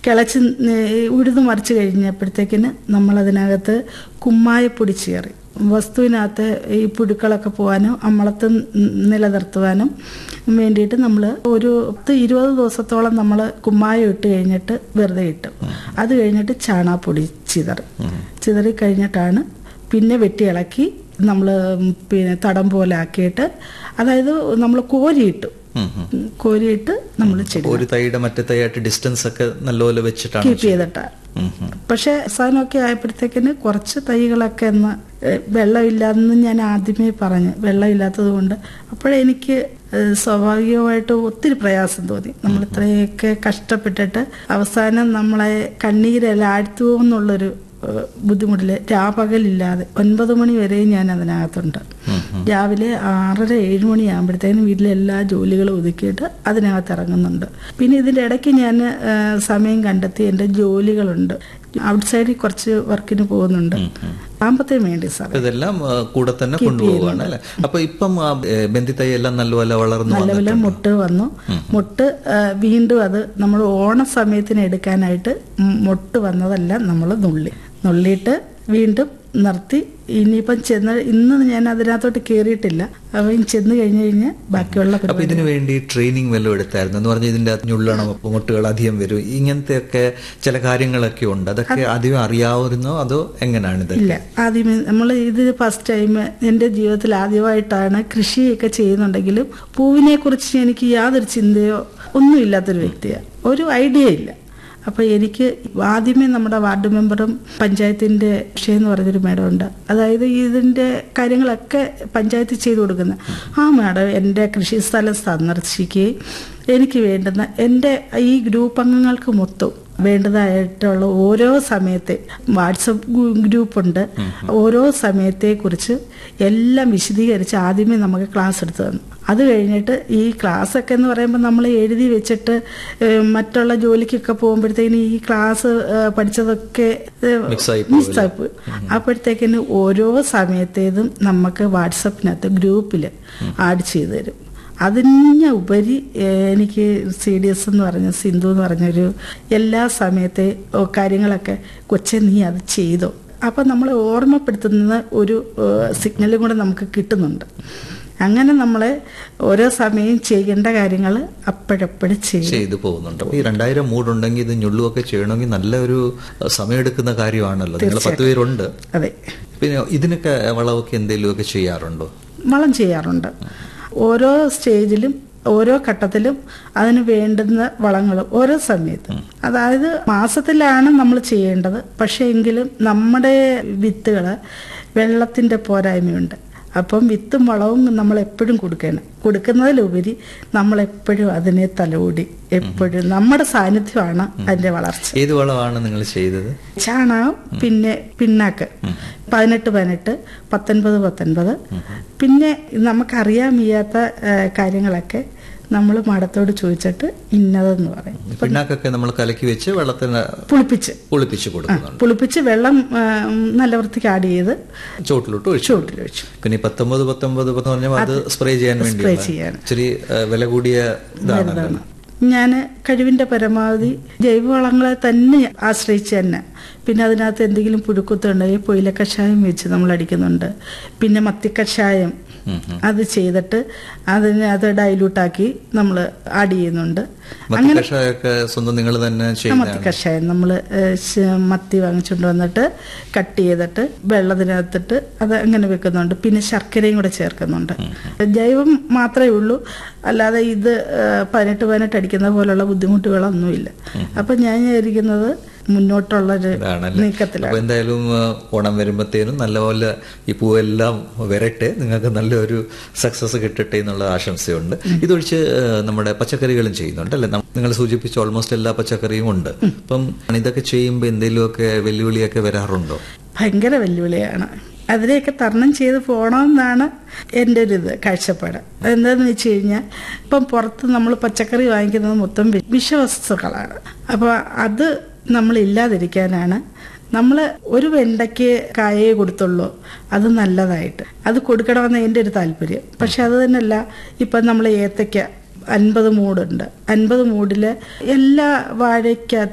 കിളച്ച് നെ- ഉഴുതു മറിച്ച് കഴിഞ്ഞപ്പോഴത്തേക്കിന് നമ്മളതിനകത്ത് കുമ്മായപ്പൊടി ചേറി വസ്തുവിനകത്ത് ഈ പുഴുക്കളൊക്കെ പോകാനും അമ്മളത്ത് നിലനിർത്തുവാനും വേണ്ടിയിട്ട് നമ്മൾ ഒരു പത്ത് ഇരുപത് ദിവസത്തോളം നമ്മൾ കുമ്മായം ഇട്ട് കഴിഞ്ഞിട്ട് വെറുതെ ഇട്ടു അത് കഴിഞ്ഞിട്ട് ചാണാപ്പൊടി ചിതറി ചിതറി കഴിഞ്ഞിട്ടാണ് പിന്നെ വെട്ടി ഇളക്കി നമ്മൾ പിന്നെ തടം പോലെ ആക്കിയിട്ട് അതായത് നമ്മൾ കോരിയിട്ടു ഉം, ഉം. കോരിയിട്ട് നമ്മൾ ചെടി ഒരു തൈയുടെ മറ്റേ തൈയായിട്ട് ഡിസ്റ്റൻസ് ഒക്കെ നല്ലപോലെ വെച്ചിട്ടാണ് കീപ്പ് ചെയ്തിട്ടാ ഉം, ഉം. പക്ഷെ അവസാനമൊക്കെ ആയപ്പോഴത്തേക്കിന് കുറച്ച് തൈകളൊക്കെ ഒന്ന് ഏഹ്, വെള്ളമില്ലാന്ന് ഞാൻ ആദ്യമേ പറഞ്ഞു വെള്ളമില്ലാത്തത് കൊണ്ട് അപ്പോഴെനിക്ക് ഏഹ്, സ്വാഭാവികമായിട്ട് ഒത്തിരി പ്രയാസം തോന്നി നമ്മൾ ഇത്രയൊക്കെ കഷ്ടപ്പെട്ടിട്ട് അവസാനം നമ്മളെ കണ്ണീരെല്ലാം ആഴ്ത്തു എന്നുള്ളൊരു ഏഹ്, ബുദ്ധിമുട്ടില് രാപകലില്ലാതെ ഒൻപത് മണി വരെ ഞാൻ അതിനകത്തുണ്ട് രാവിലെ ആറര ഏഴ് മണിയാകുമ്പോഴത്തേനും വീട്ടിലെ എല്ലാ ജോലികളും ഒതുക്കിയിട്ട് അതിനകത്ത് ഇറങ്ങുന്നുണ്ട് പിന്നെ ഇതിൻ്റെ ഇടയ്ക്ക് ഞാൻ ഏഹ്, സമയം കണ്ടെത്തി എൻ്റെ ജോലികളുണ്ട് ഔട്ട് സൈഡിൽ കുറച്ച് വർക്കിന് പോകുന്നുണ്ട് സാമ്പത്തികം വേണ്ടി സാർ അപ്പൊ ഇതെല്ലാം ആ, കൂടെ തന്നെ കൊണ്ടുപോവാണ് അല്ലെ അപ്പൊ ഇപ്പം ആ, ഏ, ബന്ധിത്തൈ എല്ലാം നല്ലപോലെ വളർന്നു നല്ലപോലെ വന്നിട്ടുണ്ട് മുട്ട് വന്നു മുട്ട് ആ, വീണ്ടും അത് നമ്മൾ ഓണ സമയത്തിന് എടുക്കാനായിട്ട് ഉം മുട്ട് വന്നതെല്ലാം നമ്മൾ നുള്ളി നുള്ളിയിട്ട് വീണ്ടും നിർത്തി ഇനിയിപ്പം ചെന്ന് ഇന്ന് ഞാൻ അതിനകത്തോട്ട് കയറിയിട്ടില്ല അപ്പം ചെന്ന് കഴിഞ്ഞ് കഴിഞ്ഞ് ബാക്കിയുള്ള അപ്പൊ പരിപാടി ഇതിനു വേണ്ടി ട്രെയിനിങ് വല്ലതും എടുത്തായിരുന്നു എന്ന് പറഞ്ഞാൽ ഇതിന്റെ അകത്ത് ഞുള്ളണം മുട്ടുകൾ അധികം വരും ഇങ്ങനത്തെ ഒക്കെ ചില കാര്യങ്ങളൊക്കെ ഉണ്ട് അതൊക്കെ അധികം അറിയാവുന്നോ അതോ എങ്ങനെയാണിത് ഇല്ല ആദ്യമേ നമ്മൾ ഇത് ഫസ്റ്റ് ടൈം എൻ്റെ ജീവിതത്തിൽ ആദ്യമായിട്ടാണ് കൃഷിയൊക്കെ ചെയ്യുന്നുണ്ടെങ്കിലും പൂവിനെ കുറിച്ച് എനിക്ക് യാതൊരു ചിന്തയോ ഒന്നും ഇല്ലാത്തൊരു വ്യക്തിയാണ് ഒരു ഐഡിയ ഇല്ല അപ്പൊ എനിക്ക് ആദ്യമേ നമ്മുടെ വാർഡ് മെമ്പറും പഞ്ചായത്തിന്റെ വിഷയം എന്ന് പറഞ്ഞൊരു മേഡം ഉണ്ട് അതായത് ഇതിന്റെ കാര്യങ്ങളൊക്കെ പഞ്ചായത്ത് ചെയ്തു കൊടുക്കുന്ന ആ മേഡം എൻ്റെ കൃഷി സ്ഥലം സന്ദർശിക്കുകയും എനിക്ക് വേണ്ടുന്ന എൻ്റെ ഈ ഗ്രൂപ്പ് അംഗങ്ങൾക്ക് മൊത്തം വേണ്ടതായിട്ടുള്ള ഓരോ സമയത്തെ വാട്സപ്പ് ഗ്രൂപ്പുണ്ട് ഓരോ സമയത്തെക്കുറിച്ച് എല്ലാം വിശദീകരിച്ച് ആദ്യമേ നമുക്ക് ക്ലാസ് എടുത്തു തന്നു അത് കഴിഞ്ഞിട്ട് ഈ ക്ലാസ് ഒക്കെ എന്ന് പറയുമ്പോൾ നമ്മൾ എഴുതി വെച്ചിട്ട് ഏഹ്, മറ്റുള്ള ജോലിക്കൊക്കെ പോകുമ്പോഴത്തേക്കിന് ഈ ക്ലാസ് ഏഹ്, പഠിച്ചതൊക്കെ Mix ആയി പോവില്ലേ? മിസ്സായി പോയി അപ്പോഴത്തേക്കിന് ഓരോ സമയത്തേതും നമുക്ക് വാട്സപ്പിനകത്ത് ഗ്രൂപ്പിൽ ആഡ് ചെയ്തു തരും അതിന് ഉപരി ഏഹ്, എനിക്ക് സി ഡി എസ് എന്ന് പറഞ്ഞ സിന്ധു എന്ന് പറഞ്ഞൊരു എല്ലാ സമയത്തെ ഓ, കാര്യങ്ങളൊക്കെ കൊച്ചെ നീ അത് ചെയ്തോ അപ്പം നമ്മളെ ഓർമ്മപ്പെടുത്തുന്ന ഒരു സിഗ്നലും കൂടെ നമുക്ക് കിട്ടുന്നുണ്ട് അങ്ങനെ നമ്മളെ ഓരോ സമയം ചെയ്യേണ്ട കാര്യങ്ങൾ അപ്പോഴപ്പോഴും ചെയ്യും ചെയ്തു പോകുന്നുണ്ട് അപ്പൊ ഈ രണ്ടായിരം മൂടുണ്ടെങ്കിൽ ഇത് ഞുള്ളുമൊക്കെ ചെയ്യണമെങ്കിൽ നല്ലൊരു അഹ്, സമയമെടുക്കുന്ന കാര്യമാണല്ലോ നിങ്ങൾ പത്ത് പേരുണ്ട് അതെ പിന്നെ ഇതിനൊക്കെ വളമൊക്കെ എന്തെങ്കിലുമൊക്കെ ചെയ്യാറുണ്ടോ വളം ചെയ്യാറുണ്ട് ഓരോ സ്റ്റേജിലും ഓരോ ഘട്ടത്തിലും അതിന് വേണ്ടുന്ന വളങ്ങളും ഓരോ സമയത്തും അതായത് മാസത്തിലാണ് നമ്മൾ ചെയ്യേണ്ടത് പക്ഷേ എങ്കിലും നമ്മുടെ വിത്തുകൾ വെള്ളത്തിൻ്റെ പോരായ്മയുണ്ട് അപ്പം വിത്തും വളവും നമ്മൾ എപ്പോഴും കൊടുക്കണം കൊടുക്കുന്നതിലുപരി നമ്മൾ എപ്പോഴും അതിനെ തലോടി എപ്പോഴും നമ്മുടെ സാന്നിധ്യമാണ് അതിൻ്റെ വളർച്ച ഏത് വളമാണ് നിങ്ങൾ ചെയ്തത് ചാണകം പിന്നെ പിണ്ണാക്ക് പതിനെട്ട് പതിനെട്ട് പത്തൊൻപത് പത്തൊൻപത് പിന്നെ നമുക്കറിയാൻ വയ്യാത്ത ആ, കാര്യങ്ങളൊക്കെ നമ്മൾ മഠത്തോട് ചോദിച്ചിട്ട് ഇന്നതെന്ന് പറയും പിണ്ണാക്കൊക്കെ നമ്മൾ കലക്കി വെച്ച് വെള്ളത്തിന് പുളിപ്പിച്ച് ഒളിപ്പിച്ച് കൊടുക്കുന്നുണ്ട് പുളിപ്പിച്ച് വെള്ളം ആ, നല്ല വൃത്തിക്ക് ആഡ് ചെയ്ത് ചോട്ടിലോട്ട് ഒഴിച്ചു ചുവട്ടിൽ വെച്ചു പിന്നെ ഈ പത്തൊമ്പത് പത്തൊമ്പത് എന്ന് പറഞ്ഞാൽ അത് സ്പ്രേ ചെയ്യാൻ വേണ്ടി സ്പ്രേ ചെയ്യാൻ ഇച്ചിരി ഏഹ്, വില കൂടിയ ഇതാണല്ലോ ഞാൻ കഴിവിന്റെ പരമാവധി ജൈവവളങ്ങളെ തന്നെ ആശ്രയിച്ച് തന്നെ പിന്നെ അതിനകത്ത് എന്തെങ്കിലും പുഴുക്കുത്തുണ്ടെങ്കിൽ പൊയില കഷായം വെച്ച് നമ്മൾ അടിക്കുന്നുണ്ട് പിന്നെ മത്തിക്കഷായം അത് ചെയ്തിട്ട് അതിനകത്ത് ഡൈലൂട്ടാക്കി നമ്മൾ ആഡ് ചെയ്യുന്നുണ്ട് മത്തി കഷായമൊക്കെ സ്വന്തം നിങ്ങൾ തന്നെ മത്തി ചെയ്യുന്നതാണ് കഷായം നമ്മൾ മത്തി വാങ്ങിച്ചുകൊണ്ട് വന്നിട്ട് കട്ട് ചെയ്തിട്ട് വെള്ളത്തിനകത്തിട്ട് അത് അങ്ങനെ വെക്കുന്നുണ്ട് പിന്നെ ശർക്കരയും കൂടെ ചേർക്കുന്നുണ്ട് ജൈവം മാത്രമേ ഉള്ളൂ അല്ലാതെ ഇത് ഏഹ്, പതിനെട്ട് പതിനെട്ട് അടിക്കുന്ന പോലുള്ള ബുദ്ധിമുട്ടുകളൊന്നുമില്ല അപ്പൊ ഞാൻ വിചാരിക്കുന്നത് മുന്നോട്ടുള്ളൊരു ഇതാണല്ലേ നീക്കത്തിലാണ് അപ്പൊ എന്തായാലും ആ, ഓണം വരുമ്പത്തേനും നല്ലപോലെ ഈ പൂവെല്ലാം വരട്ടെ നിങ്ങൾക്ക് നല്ലൊരു സക്സസ് കിട്ടട്ടെ എന്നുള്ള ആശംസയുണ്ട് ഇതൊഴിച്ച് ആ, നമ്മുടെ പച്ചക്കറികളും ചെയ്യുന്നുണ്ട് അല്ലെ നിങ്ങൾ സൂചിപ്പിച്ച ഓൾമോസ്റ്റ് എല്ലാ പച്ചക്കറിയും ഉണ്ട് അപ്പം ഇതൊക്കെ ചെയ്യുമ്പോൾ എന്തെങ്കിലുമൊക്കെ വെല്ലുവിളിയൊക്കെ വരാറുണ്ടോ ഭയങ്കര വെല്ലുവിളിയാണ് അതിനെയൊക്കെ തരണം ചെയ്ത് പോകണമെന്നാണ് എൻ്റെ ഒരു ഇത് കാഴ്ചപ്പാട് എന്താണെന്ന് വെച്ച് കഴിഞ്ഞാൽ ഇപ്പം പുറത്ത് നമ്മൾ പച്ചക്കറി വാങ്ങിക്കുന്നത് മൊത്തം വി- വിഷവസ്തുക്കളാണ് അപ്പോൾ അത് നമ്മൾ ഇല്ലാതിരിക്കാനാണ് നമ്മൾ ഒരു വെണ്ടയ്ക്ക് കായേ കൊടുത്തുള്ളൂ അത് നല്ലതായിട്ട് അത് കൊടുക്കണമെന്ന് എൻ്റെ ഒരു താല്പര്യം പക്ഷെ അത് തന്നെയല്ല ഇപ്പം നമ്മൾ ഏത്തയ്ക്ക അൻപത് മൂടുണ്ട് അൻപത് മൂടിൽ എല്ലാ വാഴയ്ക്കകത്ത്